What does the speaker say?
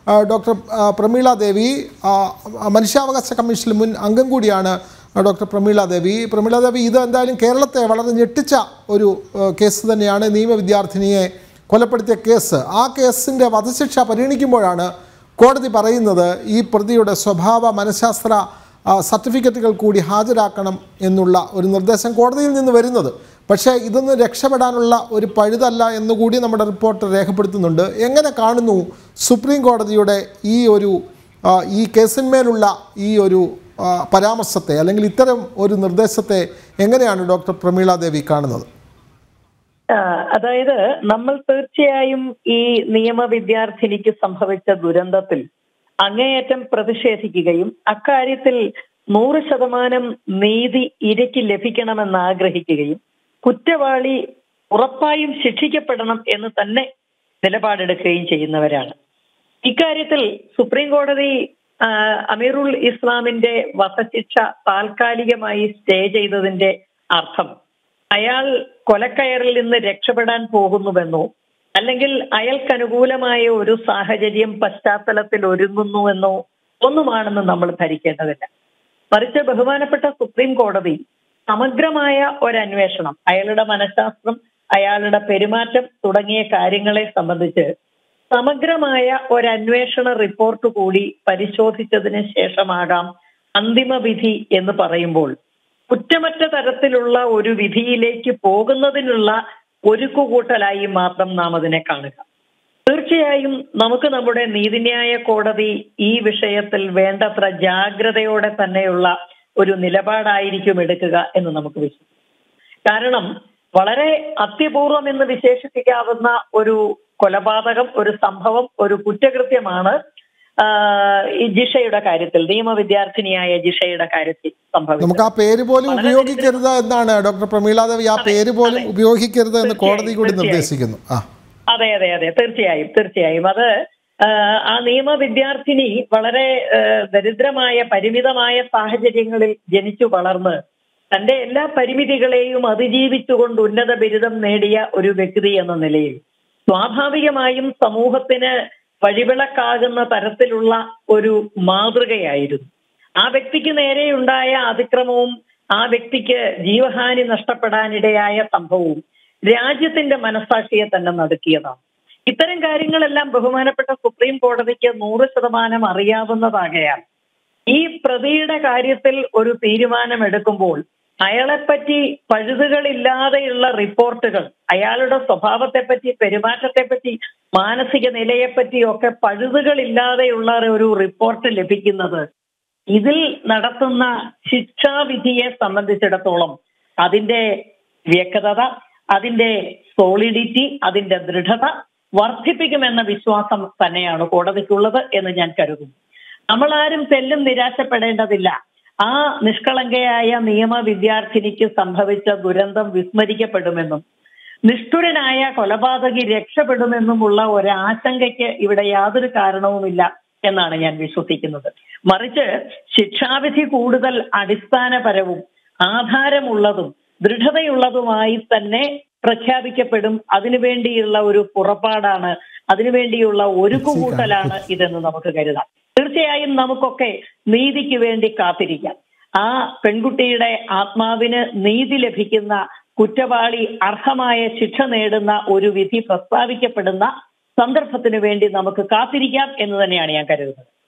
ആ, ഡോക്ടർ ആ, പ്രമീള ദേവി ആ, മനുഷ്യാവകാശ കമ്മീഷനിൽ മുൻ അംഗം കൂടിയാണ് ആ, ഡോക്ടർ പ്രമീള ദേവി പ്രമീള ദേവി ഇത് എന്തായാലും കേരളത്തെ വളരെ ഞെട്ടിച്ച ഒരു ആ, കേസ് തന്നെയാണ് നിയമ വിദ്യാർത്ഥിനിയെ കൊലപ്പെടുത്തിയ കേസ് ആ കേസിൻ്റെ വധശിക്ഷ പരിഗണിക്കുമ്പോഴാണ് കോടതി പറയുന്നത് ഈ പ്രതിയുടെ സ്വഭാവ മനഃശാസ്ത്ര ആ, സർട്ടിഫിക്കറ്റുകൾ കൂടി ഹാജരാക്കണം എന്നുള്ള ഒരു നിർദ്ദേശം കോടതിയിൽ നിന്ന് വരുന്നത് പക്ഷേ ഇതൊന്നും രക്ഷപ്പെടാനുള്ള ഒരു പഴുതല്ല എന്നുകൂടി നമ്മുടെ റിപ്പോർട്ട് രേഖപ്പെടുത്തുന്നുണ്ട് എങ്ങനെ കാണുന്നു സുപ്രീം കോടതിയുടെ ഈ ഒരു ആ, ഈ കേസിന്മേലുള്ള ഈ ഒരു ആ, പരാമർശത്തെ അല്ലെങ്കിൽ ഇത്തരം ഒരു നിർദ്ദേശത്തെ എങ്ങനെയാണ് ഡോക്ടർ പ്രമീള ദേവി കാണുന്നത് ആ, അതായത് നമ്മൾ തീർച്ചയായും ഈ നിയമ വിദ്യാർത്ഥിനിക്ക് സംഭവിച്ച ദുരന്തത്തിൽ അങ്ങേയറ്റം പ്രതിഷേധിക്കുകയും അക്കാര്യത്തിൽ നൂറ് ശതമാനം നീതി ഇരയ്ക്ക് ലഭിക്കണമെന്ന് ആഗ്രഹിക്കുകയും കുറ്റവാളി ഉറപ്പായും ശിക്ഷിക്കപ്പെടണം എന്ന് തന്നെ നിലപാടെടുക്കുകയും ചെയ്യുന്നവരാണ് ഇക്കാര്യത്തിൽ സുപ്രീം കോടതി ആ, അമീറുൽ ഇസ്ലാമിന്റെ വധശിക്ഷ താൽക്കാലികമായി സ്റ്റേ ചെയ്തതിന്റെ അർത്ഥം അയാൾ കൊലക്കയറിൽ നിന്ന് രക്ഷപ്പെടാൻ പോകുന്നുവെന്നോ അല്ലെങ്കിൽ അയാൾക്ക് അനുകൂലമായ ഒരു സാഹചര്യം പശ്ചാത്തലത്തിൽ ഒരുങ്ങുന്നുവെന്നോ ഒന്നുമാണെന്ന് നമ്മൾ ധരിക്കേണ്ടതില്ല മറിച്ച് ബഹുമാനപ്പെട്ട സുപ്രീം കോടതി സമഗ്രമായ ഒരന്വേഷണം അയാളുടെ മനഃശാസ്ത്രം അയാളുടെ പെരുമാറ്റം തുടങ്ങിയ കാര്യങ്ങളെ സംബന്ധിച്ച് സമഗ്രമായ ഒരന്വേഷണ റിപ്പോർട്ട് കൂടി പരിശോധിച്ചതിന് ശേഷമാകാം അന്തിമ വിധി എന്ന് പറയുമ്പോൾ കുറ്റമറ്റ തരത്തിലുള്ള ഒരു വിധിയിലേക്ക് പോകുന്നതിനുള്ള ഒരുക്കുകൂട്ടലായി മാത്രം നാം അതിനെ കാണുക തീർച്ചയായും നമുക്ക് നമ്മുടെ നീതിന്യായ കോടതി ഈ വിഷയത്തിൽ വേണ്ടത്ര ജാഗ്രതയോടെ തന്നെയുള്ള ഒരു നിലപാടായിരിക്കും എടുക്കുക എന്ന് നമുക്ക് വിശ്വസിക്കാം കാരണം വളരെ അത്യപൂർവം എന്ന് വിശേഷിപ്പിക്കാവുന്ന ഒരു കൊലപാതകം ഒരു സംഭവം ഒരു കുറ്റകൃത്യമാണ് ആ, ഈ ജിഷയുടെ കാര്യത്തിൽ നിയമ വിദ്യാർത്ഥിനിയായ ജിഷയുടെ കാര്യത്തിൽ സംഭവിച്ചത് നമുക്ക് ആ പേര് പോലും വളരെ ഉപയോഗിക്കരുത് എന്നാണ് ഡോക്ടർ പ്രമീള ദേവി ആ പേര് പോലും ഉപയോഗിക്കരുത് എന്ന് കോടതി കൂടി തീർച്ചയായും. നിർദ്ദേശിക്കുന്നു ആ അതെ അതെ അതെ തീർച്ചയായും തീർച്ചയായും അത് ആ, ആ നിയമ വിദ്യാർത്ഥിനി വളരെ ആ, ദരിദ്രമായ പരിമിതമായ സാഹചര്യങ്ങളിൽ ജനിച്ചു വളർന്ന് തന്റെ എല്ലാ പരിമിതികളെയും അതിജീവിച്ചുകൊണ്ട് ഉന്നത ബിരുദം നേടിയ ഒരു വ്യക്തി എന്ന നിലയിൽ സ്വാഭാവികമായും സമൂഹത്തിന് വഴിവിളക്കാകുന്ന തരത്തിലുള്ള ഒരു മാതൃകയായിരുന്നു ആ വ്യക്തിക്ക് നേരെയുണ്ടായ അതിക്രമവും ആ വ്യക്തിക്ക് ജീവഹാനി നഷ്ടപ്പെടാനിടയായ സംഭവവും രാജ്യത്തിന്റെ മനസാക്ഷിയെ തന്നെ നടുക്കിയതാണ് ഇത്തരം കാര്യങ്ങളെല്ലാം ബഹുമാനപ്പെട്ട സുപ്രീം കോടതിക്ക് നൂറ് ശതമാനം അറിയാവുന്നതാകയാൽ ഈ പ്രതിയുടെ കാര്യത്തിൽ ഒരു തീരുമാനമെടുക്കുമ്പോൾ അയാളെപ്പറ്റി പഴുതുകളില്ലാതെയുള്ള റിപ്പോർട്ടുകൾ അയാളുടെ സ്വഭാവത്തെപ്പറ്റി പെരുമാറ്റത്തെപ്പറ്റി മാനസിക നിലയെപ്പറ്റി ഒക്കെ പഴുതുകളില്ലാതെയുള്ള ഒരു റിപ്പോർട്ട് ലഭിക്കുന്നത് ഇതിൽ നടത്തുന്ന ശിക്ഷാവിധിയെ സംബന്ധിച്ചിടത്തോളം അതിന്റെ വ്യക്തത അതിന്റെ സോളിഡിറ്റി അതിന്റെ ദൃഢത വർദ്ധിപ്പിക്കുമെന്ന വിശ്വാസം തന്നെയാണ് കോടതിക്കുള്ളത് എന്ന് ഞാൻ കരുതുന്നു നമ്മളാരും തെല്ലും നിരാശപ്പെടേണ്ടതില്ല ആ നിഷ്കളങ്കയായ നിയമ വിദ്യാർത്ഥിനിക്ക് സംഭവിച്ച ദുരന്തം വിസ്മരിക്കപ്പെടുമെന്നും നിഷ്ഠുരനായ കൊലപാതകി രക്ഷപ്പെടുമെന്നുമുള്ള ഒരാശങ്കയ്ക്ക് ഇവിടെ യാതൊരു കാരണവുമില്ല എന്നാണ് ഞാൻ വിശ്വസിക്കുന്നത് മറിച്ച് ശിക്ഷാവിധി കൂടുതൽ അടിസ്ഥാനപരവും ആധാരമുള്ളതും ദൃഢതയുള്ളതുമായി തന്നെ പ്രഖ്യാപിക്കപ്പെടും അതിനുവേണ്ടിയുള്ള ഒരു പുറപ്പാടാണ് അതിനുവേണ്ടിയുള്ള ഒരുക്കുകൂട്ടലാണ് ഇതെന്ന് നമുക്ക് കരുതാം തീർച്ചയായും നമുക്കൊക്കെ നീതിക്ക് വേണ്ടി കാത്തിരിക്കാം ആ പെൺകുട്ടിയുടെ ആത്മാവിന് നീതി ലഭിക്കുന്ന കുറ്റവാളി അർഹമായ ശിക്ഷ നേടുന്ന ഒരു വിധി പ്രസ്താവിക്കപ്പെടുന്ന സന്ദർഭത്തിന് വേണ്ടി നമുക്ക് കാത്തിരിക്കാം എന്ന് തന്നെയാണ് ഞാൻ കരുതുന്നത്